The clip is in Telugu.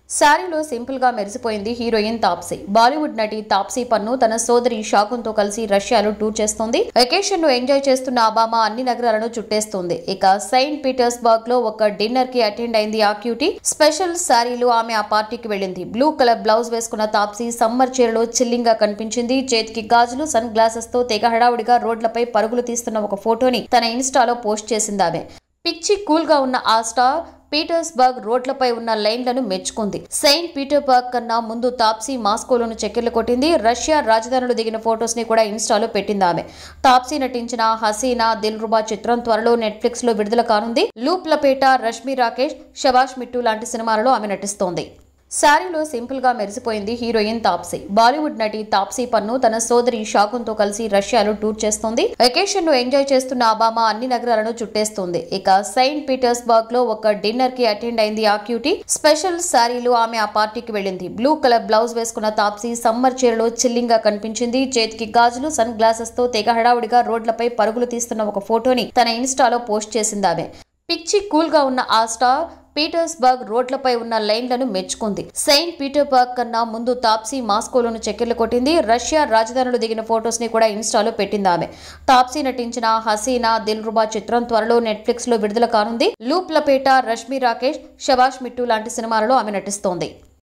శారీలో సింపుల్ గా మెరిసిపోయింది హీరోయిన్ తాప్సీ బాలీవుడ్ నటి తాప్సీ పన్ను తన సోదరి షాకున్తో కలిసి రష్యాలో టూర్ చేస్తోంది వెకేషన్ ను ఎంజాయ్ చేస్తున్న అబామా అన్ని నగరాలను చుట్టేస్తోంది ఇక సెయింట్ పీటర్స్బర్గ్ లో ఒక డిన్నర్ కి అటెండ్ అయింది ఆ క్యూటీ స్పెషల్ శారీలో ఆమె ఆ పార్టీకి వెళ్ళింది బ్లూ కలర్ బ్లౌజ్ వేసుకున్న తాప్సీ సమ్మర్ చీరలో చిల్లింగ్ గా కనిపించింది చేతికి గాజులు సన్ గ్లాసెస్ తో తెగ హడావుడిగా రోడ్లపై పరుగులు తీస్తున్న ఒక ఫోటోని తన ఇన్స్టాలో పోస్ట్ చేసింది ఆమె పిచ్చి కూల్ గా ఉన్న ఆ స్టార్ పీటర్స్బర్గ్ రోడ్లపై ఉన్న లైన్లను మెచ్చుకుంది సెయింట్ పీటర్బర్గ్ కన్నా ముందు తాప్సీ మాస్కోలోను చక్కెర్లు కొట్టింది రష్యా రాజధానిలో దిగిన ఫొటోస్ ని కూడా ఇన్స్టాలో పెట్టింది ఆమె తాప్సీ నటించిన హసీనా దిల్ రుబా చిత్రం త్వరలో నెట్ఫ్లిక్స్ లో విడుదల కానుంది లూప్ లపేట రష్మి రాకేష్ శబాష్ మిట్టు లాంటి సినిమాలలో ఆమె నటిస్తోంది శారీలో సింపుల్ గా మెరిసిపోయింది హీరోయిన్ తాప్సీ బాలీవుడ్ నటి తాప్సీ పన్ను తన సోదరి షాకున్తో కలిసి రష్యాలో టూర్ చేస్తోంది వెకేషన్ ను ఎంజాయ్ చేస్తున్న అబామా అన్ని నగరాలను చుట్టేస్తోంది ఇక సెయింట్ పీటర్స్బర్గ్ లో ఒక డిన్నర్ కి అటెండ్ అయింది ఆ క్యూటీ స్పెషల్ శారీలో ఆమె ఆ పార్టీకి వెళ్ళింది బ్లూ కలర్ బ్లౌజ్ వేసుకున్న తాప్సీ సమ్మర్ చీరలో చిల్లింగ్ గా కనిపించింది చేతికి గాజులు సన్ గ్లాసెస్ తో తెగ హడావుడిగా రోడ్లపై పరుగులు తీస్తున్న ఒక ఫోటోని తన ఇన్స్టాలో పోస్ట్ చేసింది ఆమె పిచ్చి కూల్ గా ఉన్న ఆ స్టార్ పీటర్స్బర్గ్ రోడ్లపై ఉన్న లైన్లను మెచ్చుకుంది సెయింట్ పీటర్బర్గ్ కన్నా ముందు తాప్సీ మాస్కోలోను చక్కెర్లు కొట్టింది రష్యా రాజధానిలో దిగిన ఫొటోస్ ని కూడా ఇన్స్టాలో పెట్టింది ఆమె తాప్సీ నటించిన హసీనా దిల్ రుబా చిత్రం త్వరలో నెట్ఫ్లిక్స్ లో విడుదల కానుంది లూప్ లపేట రష్మి రాకేష్ శబాష్ మిట్టు లాంటి సినిమాలలో ఆమె నటిస్తోంది